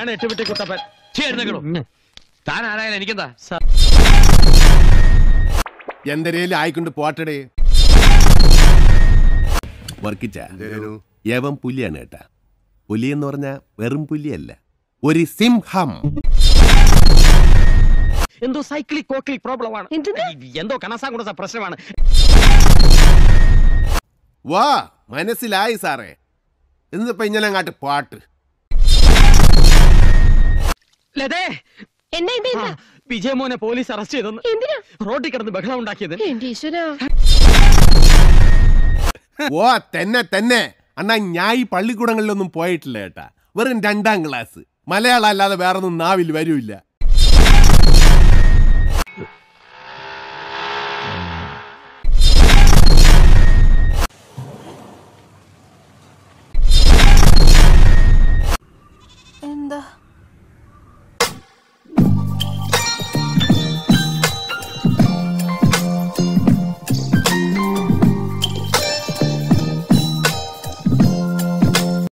ഞാനാണ് എട്ടുപെട്ടി കുട്ടപ്പൻ ചേർന്നേക്കണോ താൻ ആരായാലും എനിക്കെന്താ എന്തരേലും ആയിക്കൊണ്ട് പോട്ടടേ വർക്കിച്ച യവൻ പുലിയാണ് കേട്ടാ പുലി എന്ന് പറഞ്ഞാ വെറും പുലിയല്ല ഒരു സിംഹം എന്തോ സൈക്ലിക് കോക്ലിക് പ്രോബ്ലം ആണ് എന്തിന്? എന്തോ കനസാ കുണസ പ്രശ്നമാണ് വാ മനസ്സിലായി സാറേ എന്നിപ്പോ ഇങ്ങനെ അങ്ങാട്ട് പാട്ട് ലതേ എന്നാ എന്താ ആ, എന്താ വിജയമോനെ പോലീസ് അറസ്റ്റ് ചെയ്തെന്ന് എന്തിനാ റോഡിൽ കിടന്ന് ബഹളം ഉണ്ടാക്കിയത് എന്റെ ഈശ്വരാ ഓ തന്നെ തന്നെ അണ്ണാ ഞാൻ ഈ പള്ളിക്കൂടങ്ങളിലൊന്നും പോയിട്ടില്ല കേട്ടാ വെറും രണ്ടാം ക്ലാസ് മലയാളം അല്ലാതെ വേറൊന്നും നാവിൽ വരൂല്ല